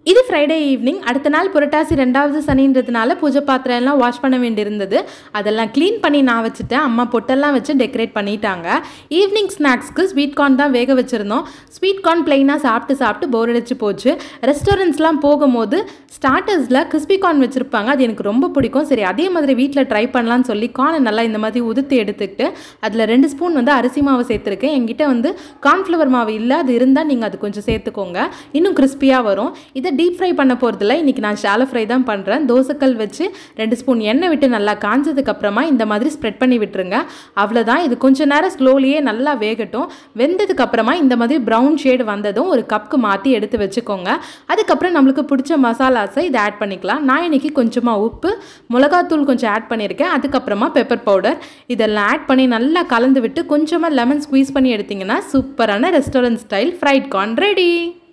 இது Friday evening அடுத்த நாள் புரட்டாசி ரெண்டாவது சனின்றதுனால பூஜை பாத்திரம் எல்லாம் வாஷ் பண்ண வேண்டியிருந்தது அதெல்லாம் க்ளீன் பண்ணி நான் வச்சுட்டேன் அம்மா பொட்டெல்லாம் வச்சு டெக்கரேட் பண்ணிட்டாங்க ஈவினிங் ஸ்நாக்ஸ்க்கு ஸ்வீட் கார்ன் தான் வேக வச்சுருந்தோம் ஸ்வீட் கார்ன் பிளெயினாக சாப்பிட்டு சாப்பிட்டு போர் அடிச்சு போச்சு ரெஸ்டாரண்ட்ஸ்லாம் போகும்போது ஸ்டார்டர்ஸில் கிறிஸ்பி கார்ன் வச்சுருப்பாங்க அது எனக்கு ரொம்ப பிடிக்கும் சரி அதே மாதிரி வீட்டில் ட்ரை பண்ணலான்னு சொல்லி கார்னை நல்லா இந்த மாதிரி உதுத்து எடுத்துக்கிட்டு அதில் ரெண்டு ஸ்பூன் வந்து அரிசி மாவு சேர்த்துருக்கேன் என்கிட்ட வந்து கார்ன்ஃப்ளவர் மாவு இல்லை அது இருந்தால் நீங்கள் அது கொஞ்சம் சேர்த்துக்கோங்க இன்னும் கிறிஸ்பியாக வரும் இதை டீப் ஃப்ரை பண்ண போகிறதில்ல இன்றைக்கி நான் ஷாலோ ஃப்ரை தான் பண்ணுறேன் தோசைக்கல் வச்சு ரெண்டு ஸ்பூன் எண்ணெய் விட்டு நல்லா காஞ்சதுக்கப்புறமா இந்த மாதிரி ஸ்ப்ரெட் பண்ணி விட்டுருங்க அவ்வளோதான் இது கொஞ்ச நேரம் ஸ்லோலியே நல்லா வேகட்டும் வெந்ததுக்கப்புறமா இந்த மாதிரி ப்ரௌன் ஷேடு வந்ததும் ஒரு கப்புக்கு மாற்றி எடுத்து வச்சுக்கோங்க அதுக்கப்புறம் நம்மளுக்கு பிடிச்ச மசாலாஸை இதை ஆட் பண்ணிக்கலாம் நான் இன்றைக்கி கொஞ்சமாக உப்பு மிளகாத்தூள் கொஞ்சம் ஆட் பண்ணியிருக்கேன் அதுக்கப்புறமா பெப்பர் பவுடர் இதெல்லாம் ஆட் பண்ணி நல்லா கலந்து விட்டு கொஞ்சமாக லெமன் ஸ்குவீஸ் பண்ணி எடுத்திங்கன்னா சூப்பரான restaurant style fried corn ready